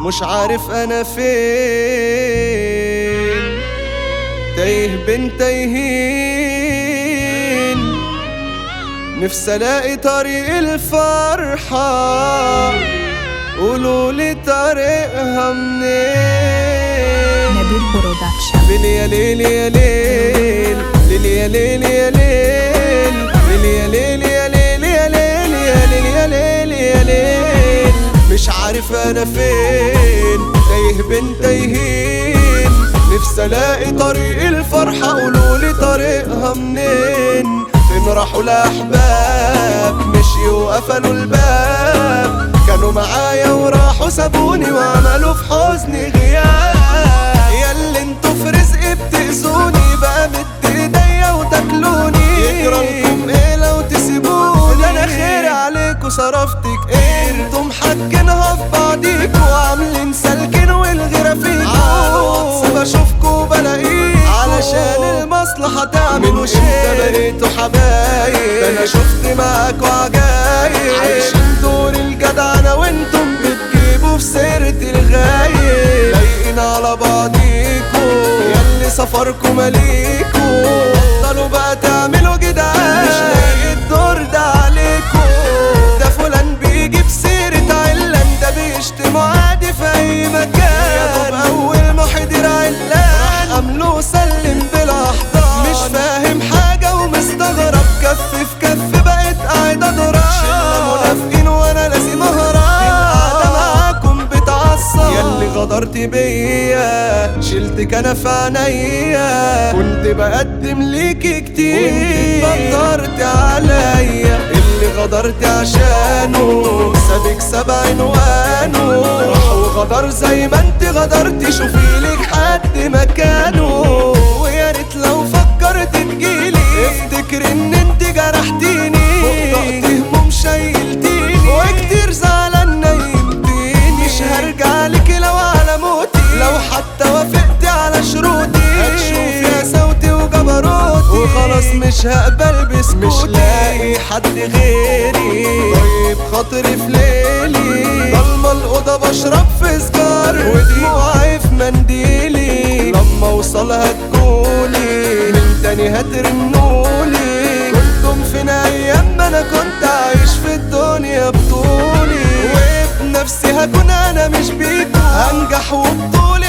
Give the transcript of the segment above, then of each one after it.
مش عارف انا فين تايه بين تايهين نفسي الاقي طريق الفرحة قولوا لي طريقها منين نبيل برودكشن ليل يا ليل يا ليل ليل يا ليل يا ليل ليل يا ليل يا ليل يا ليل يا ليل يا ليل يا ليل مش عارف انا فين تايه بين تايهين نفسي الاقي طريق الفرحة قولولي طريقها منين فين راحوا الاحباب مشيوا وقفلوا الباب كانوا معايا وراحوا سابوني وعملوا في حزني غياب ياللي انتوا في رزقي بتأذوني بقى مد ايديا وتاكلوني يجرالكم ايه لو تسيبوني ده انا خيري عليكوا صرفتك ايه انتم حاجينها في بعضيكوا وعاملين سالكين والغيرة فيكوا بشوفكوا بلاقيكوا علشان المصلحة تعملوا شيء ده بقيتوا حبايب ده انا شفت معاكوا عجايب عايشين دور الجدعنة وانتم بتجيبوا في سيرة الغايب لايقين على بعضيكوا ياللي سفركوا مليكوا بطلوا بقى تعملوا جدعان مش لاقي الدور ده عليكوا ده فلان بيجيب سيرة علان ده بيشتموا عادي في أي مكان يا دوب أول ما حضر علان عملوا سلم بالأحضان مش فاهم حاجة ومستغرب كف في كف بقيت قاعد أضرب شلة منافقين وأنا لازم أهرب القعدة معاكم بتعصب ياللي غدرت بيا شلتك أنا في عينيا كنت بقدم ليكي كتير وانت غدرت عليا اللي غدرت عشانه سابك سبع عنوانه راح وغدر زي ما انت غدرتي شوفي لك حد مكانه ويا ريت لو فكرت تجيلي افتكر ان انت جرحتيني فوق ضغط هموم شايلتيني وكتير زعلان نايمتيني مش هرجع لك لو على موتي لو حتى وافقت على شروطي هتشوف يا صوتي وجبروتي وخلاص مش هقبل بسكوتي مش لاقي حد غيري طيب خاطري في ليلي ضلمة الأوضة بشرب في سجار ودموعي في منديلي لما اوصل هتقولي من تاني هترنولي كنتم فين ايام ما انا كنت عايش في الدنيا بطولي وبنفسي هكون انا مش بيكو هنجح وبطولي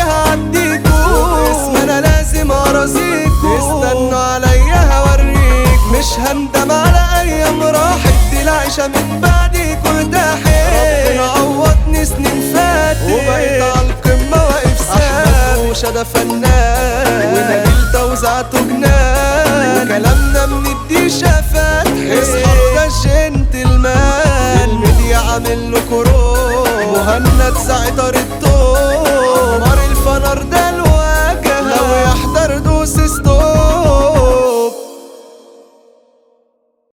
هعديكو اسم انا لازم ارازيكو استنوا عليا هوريك مش هندم على ايام راحت دي العيشة من بعدي كل ارتاحت ربنا عوضني سنين فاتت وبقيت على القمة واقف ثابت وشدا فنان ونجيل توزعته جنان وكلامنا من الديشة فاتح اصحابه ده جنتلمان الميديا عامل له كورونا مهند ساعة الطول